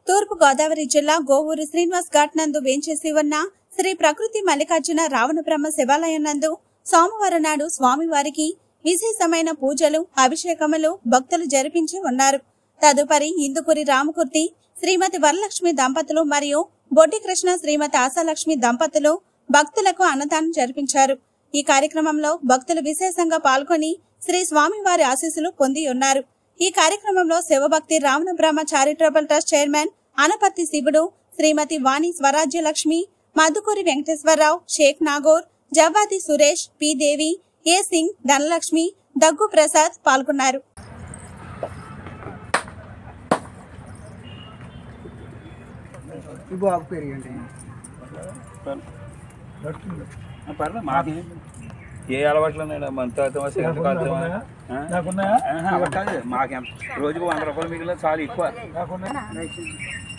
తూర్పు గోదావరి జిల్లా గోవూరు శ్రీనివాస్ ఘాట్ నందు వేంచేసి ఉన్న శ్రీ ప్రకృతి మల్లికార్జున రావణ బ్రహ్మ శివాలయం నందు సోమవారం నాడు స్వామివారికి విశేషమైన పూజలు అభిషేకములు భక్తులు జరిపించి ఉన్నారు తదుపరి ఇందుకూరి రామకూర్తి శ్రీమతి వరలక్ష్మి దంపతులు మరియు బొడ్డి కృష్ణ శ్రీమతి ఆశాలక్ష్మి దంపతులు భక్తులకు అన్నదానం జరిపించారు ఈ కార్యక్రమంలో భక్తులు విశేషంగా పాల్గొని శ్రీ స్వామివారి ఆశీస్సులు పొంది ఉన్నారు ఈ కార్యక్రమంలో Shivabhakti Ravana Brahma charitable trust chairman Anaparthi Shivudu Shrimati Vani Swarajya Lakshmi Madhukuri Venkateswararao Sheikh Nagore Javvadi Suresh P Devi A Singh Dhanalakshmi Daggu Prasad పాల్గొన్నారు ఈ బాబు పేరు ఏంటి పర్లేదు మాకు ఏ అలవాట్లు ఉన్నాయి మన తాత సిగరెట్ కాల్తామా? ఆ? ఆహా, అలా కాదు మాకు ఎంత- రోజుకు వంద రూపాయలు మిగిలిన చాలా ఎక్కువ కాకుండా